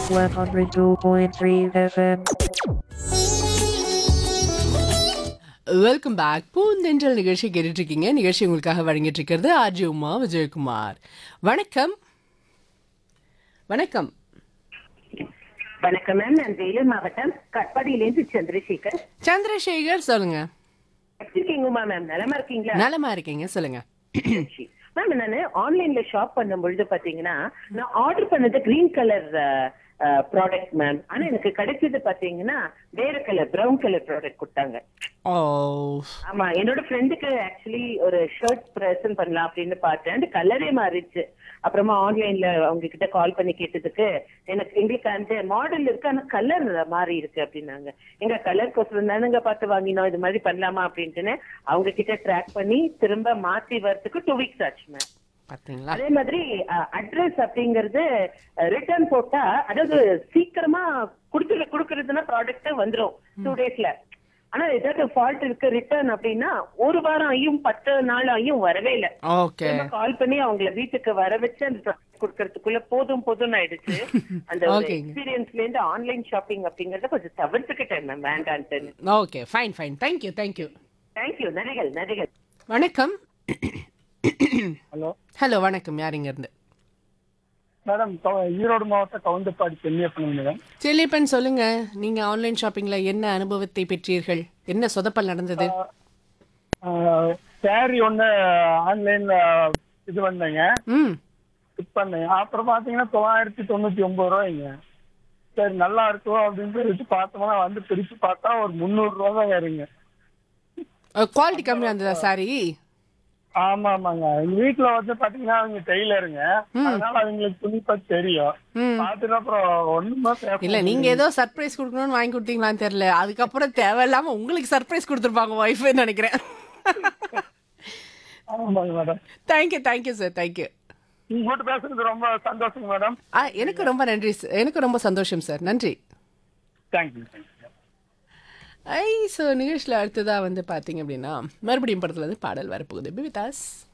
102.3 FM. Welcome back பூந்தென்றல் நிகழ்ச்சி கேட்டுட்டு இருக்கீங்க நிகழ்ச்சி உங்களுக்காக வழங்கிட்டு இருக்கிறது ஆர்ஜி உமா விஜயகுமார் வணக்கம் வணக்கம் வணக்கம் மேம் நான் வேலூர் மாவட்டம் கட்பாடியிலேருந்து சந்திரசேகர் சந்திரசேகர் சொல்லுங்க எப்படி இருக்கீங்க உமா மேம் நலமா இருக்கீங்களா நலமா இருக்கீங்க சொல்லுங்க மேம் நானு ஆன்லைன்ல ஷாப் பண்ணும் பொழுது பாத்தீங்கன்னா நான் ஆர்டர் பண்ணது கிரீன் கலர் ப்ராடக்ட் மேம் ஆனா எனக்கு கிடைச்சது பாத்தீங்கன்னா வேற கலர் பிரவுன் கலர் ப்ராடக்ட் கொடுத்தாங்க ஓ ஆமா என்னோட ஃப்ரெண்டுக்கு ஆக்சுவலி ஒரு ஷர்ட் பிரசன்ட் பண்ணலாம் அப்படின்னு பார்த்தேன் அந்த கலரே மாறிடுச்சு அப்புறமா ஆன்லைன்ல அவங்க கிட்ட கால் பண்ணி கேட்டதுக்கு எனக்கு எங்களுக்கு அந்த மாடல் இருக்கு ஆனா கலர் மாறி இருக்கு அப்படின்னாங்க எங்க கலர் கோசரம் தானுங்க பார்த்து வாங்கினோம் இது மாதிரி பண்ணலாமா அப்படின்ட்டுன்னு அவங்க கிட்ட ட்ராக் பண்ணி திரும்ப மாத்தி வரதுக்கு டூ வீக்ஸ் ஆச்சு மேம் பாத்தீங்களா அதே மாதிரி அட்ரஸ் அப்படிங்கறது ரிட்டர்ன் போட்டா அதாவது சீக்கிரமா குடுத்து குடுக்கறதுன்னா ப்ராடக்ட் வந்துரும் டூ டேஸ்ல ஆனா ஏதாவது ஃபால்ட் இருக்கு ரிட்டர்ன் அப்படின்னா ஒரு வாரம் ஆயும் பத்து நாள் ஆயும் வரவே இல்ல ஓகே கால் பண்ணி அவங்கள வீட்டுக்கு வர வச்சு அந்த product குடுக்கறதுக்குள்ள போதும் போதும்னு ஆயிடுச்சு அந்த Okay. எக்ஸ்பீரியன்ஸ்ல இருந்து ஆன்லைன் ஷாப்பிங் அப்படிங்கறத கொஞ்சம் தவிர்த்துக்கிட்டேன் மேம் வேண்டான்ட்டு okay fine fine thank you thank you thank you நன்றிகள் நன்றிகள் வணக்கம் ஹலோ ஹலோ வணக்கம் யாருங்க இருந்து மேடம் கவ- ஈரோடு மாவட்டம் கவுந்தப்பாடி சென்னியப்பன் மேடம் செல்லிப்பன் சொல்லுங்க நீங்க ஆன்லைன் ஷாப்பிங்ல என்ன அனுபவத்தை பெற்றீர்கள் என்ன சொதப்பல் நடந்தது சாரி ஒன்று ஆன்லைன்ல இது பண்ணேங்க ம் புக் பண்ணேங்க அப்புறம் பார்த்தீங்கன்னா தொள்ளாயிரத்தி தொண்ணூற்றி ஒம்பது ரூபாய்ங்க சரி நல்லா இருக்கும் அப்படின்னு சொல்லிட்டு பார்த்தோம்னா வந்து பிரித்து பார்த்தா ஒரு முந்நூறு ரூபா தான் வருங்க குவாலிட்டி கம்மியா இருந்ததா சாரி ஆமா ஆமாங்க எங்க வீட்டுல வந்து பாத்தீங்கன்னா அவங்க டெய்லருங்க அதனால அவங்களுக்கு துணி பத்தி தெரியும் ம் பார்த்துட்டு அப்புறம் ஒண்ணுமே பேச இல்ல நீங்க ஏதோ சர்ப்ரைஸ் கொடுக்கணும்னு வாங்கி கொடுத்தீங்களான்னு தெரியல அதுக்கப்புறம் தேவையில்லாம உங்களுக்கு சர்ப்ரைஸ் கொடுத்துருப்பாங்க ஒய்ஃப்னு நினைக்கிறேன் ஆமாங்க madam thank you thank you sir thank you உங்ககிட்ட பேசுறது ரொம்ப சந்தோஷங்க மேடம் ஆ எனக்கு ரொம்ப நன்றி சார் எனக்கு ரொம்ப சந்தோஷம் சார் நன்றி தேங்க்யூ தேங்க்யூ ஐ ஸோ நிகழ்ச்சியில் அடுத்ததாக வந்து பார்த்தீங்க அப்படின்னா மறுபடியும் படத்துல இருந்து பாடல் வரப்போகுது பிவிதாஸ்